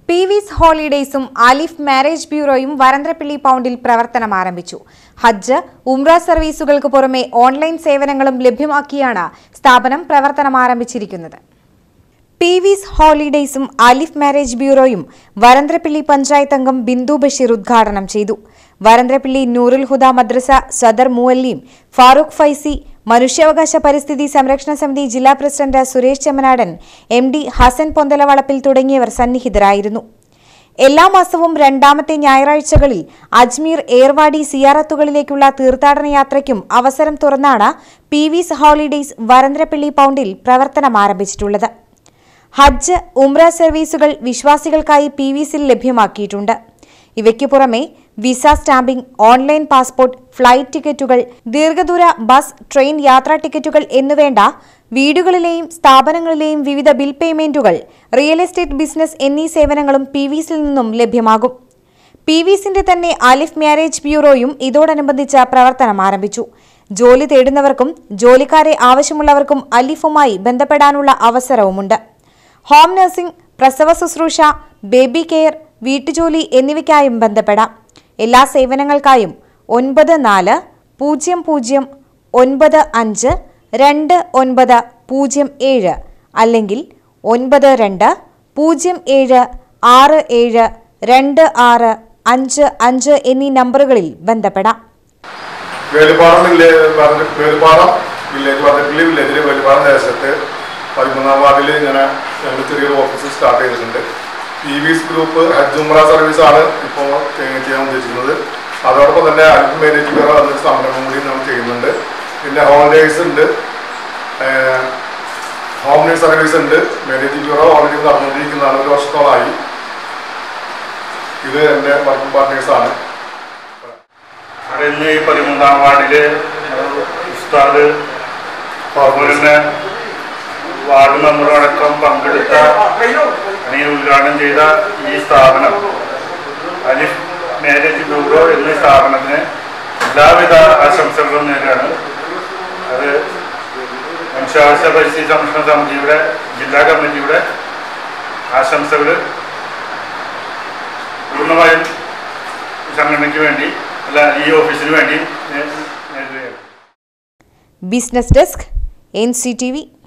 P Wiz ഹോളിഡേയ്സും Alif marriage ബ്യൂറോയും വരന്തരപ്പിള്ളി പൗണ്ടിൽ പ്രവർത്തനം ആരംഭിച്ചു ഹജ്ജ് ഉംറ സർവീസുകൾക്ക് പുറമെ ഓൺലൈൻ സേവനങ്ങളും ലഭ്യമാക്കിയാണ് സ്ഥാപനം പ്രവർത്തനം ആരംഭിച്ചിരിക്കുന്നത് പി വിസ് ഹോളിഡേയ്സും ആലിഫ് മാരേജ് ബ്യൂറോയും വരന്തരപ്പിള്ളി പഞ്ചായത്ത് അംഗം ബിന്ദു ബഷീർ ഉദ്ഘാടനം ചെയ്തു വരന്തരപ്പിള്ളി നൂറുൽ ഹുദ മദ്രസ സദർ മുവല്ലീം ഫാറൂഖ് ഫൈസി മനുഷ്യാവകാശ പരിസ്ഥിതി സംരക്ഷണ സമിതി ജില്ലാ president Suresh Chemmanadan M D Hasan Ponthalavalappil തുടങ്ങിയവർ സന്നിഹിതരായിരുന്നു എല്ലാ മാസവും രണ്ടാമത്തെ ഞായറാഴ്ചകളിൽ അജ്മീർ ഏർവാടി സിയാറത്തുകളിലേക്കുള്ള തീർത്ഥാടന യാത്രയ്ക്കും അവസരം തുറന്നാണ് പി വിസ് ഹോളിഡേയ്സ് വരന്തരപ്പിള്ളി പൗണ്ടിൽ പ്രവർത്തനം ആരംഭിച്ചിട്ടുള്ളത് ഹജ്ജ് ഉംറ സർവീസുകൾ വിശ്വാസികൾക്കായി പി വിസിൽ ലഭ്യമാക്കിയിട്ടുണ്ട് ഇവയ്ക്ക് പുറമെ visa stamping online passport flight ടിക്കറ്റുകൾ ദീർഘദൂര ബസ് ട്രെയിൻ യാത്രാ ടിക്കറ്റുകൾ എന്നുവേണ്ട വീടുകളിലെയും സ്ഥാപനങ്ങളിലെയും വിവിധ ബിൽ പേയ്മെന്റുകൾ റിയൽ എസ്റ്റേറ്റ് ബിസിനസ് എന്നീ സേവനങ്ങളും പി വിസിൽ നിന്നും ലഭ്യമാകും പി വിസിന്റെ തന്നെ ആലിഫ് മാരേജ് ബ്യൂറോയും ഇതോടനുബന്ധിച്ച് പ്രവർത്തനം ആരംഭിച്ചു ജോലി തേടുന്നവർക്കും ജോലിക്കാരെ ആവശ്യമുള്ളവർക്കും അലിഫുമായി ബന്ധപ്പെടാനുള്ള അവസരവുമുണ്ട് ഹോം നഴ്സിംഗ് പ്രസവ ശുശ്രൂഷ ബേബി കെയർ വീട്ടുജോലി എന്നിവയ്ക്കായും ബന്ധപ്പെടാം എല്ലാ സേവനങ്ങൾക്കായും ഒൻപത് നാല് പൂജ്യം പൂജ്യം ഒൻപത് അഞ്ച് രണ്ട് ഒൻപത് പൂജ്യം ഏഴ് അല്ലെങ്കിൽ ഒൻപത് രണ്ട് പൂജ്യം ഏഴ് ആറ് ഏഴ് രണ്ട് ആറ് അഞ്ച് അഞ്ച് എന്നീ നമ്പറുകളിൽ ബന്ധപ്പെടാം വേലുപ്പാടം വില്ലേജ് പറഞ്ഞ വേലുപ്പാടം വില്ലേജ് പറഞ്ഞിട്ടുള്ള വില്ലേജിൽ വേലുപ്പാടം ദേശത്ത് പതിമൂന്നാം വാർഡിൽ ഇങ്ങനെ ഞങ്ങൾ ചെറിയൊരു ഓഫീസ് സ്റ്റാർട്ട് ചെയ്തിട്ടുണ്ട് ഇ വിസ് ഗ്രൂപ്പ് ഹജ്ജ് ഉംറ സർവീസ് ആണ് ഇപ്പോൾ ചെയ്യാൻ ഉദ്ദേശിക്കുന്നത് അതോടൊപ്പം തന്നെ അൽഫ് മാനേജ് ബ്യൂറോ എന്നൊരു സംരംഭം കൂടി നമ്മൾ ചെയ്യുന്നുണ്ട് പിന്നെ ഹോളിഡേയ്സ് ഉണ്ട് ഹോം നേഴ്സ് സർവീസ് ഉണ്ട് മാനേജ് ബ്യൂറോ ഓൾറെഡി നടന്നുകൊണ്ടിരിക്കുന്നതാണ് ഒരു വർഷത്തോളമായി ഇത് എൻ്റെ വർക്കിംഗ് പാർട്ട്നേഴ്സാണ് അവിടെ ഇന്ന് ഈ പതിമൂന്നാം വാർഡില് ഉസ്താദ് അതുപോലെ തന്നെ വാർഡ് മെമ്പറടക്കം പങ്കെടുത്ത അല്ലെങ്കിൽ ഉദ്ഘാടനം ചെയ്ത ഈ സ്ഥാപനം അലിഫ് മാരേജ് ബ്യൂറോ എന്ന സ്ഥാപനത്തിന് എല്ലാവിധ ആശംസകളും നേരാണ് അത് മനുഷ്യാവകാശ പരിസ്ഥിതി സംരക്ഷണ സമിതിയുടെ ജില്ലാ കമ്മിറ്റിയുടെ ആശംസകൾ പൂർണ്ണമായും സംഘടനയ്ക്ക് വേണ്ടി അല്ല ഈ ഓഫീസിന് വേണ്ടി നേ- നേരുകയാണ് business desk N C T V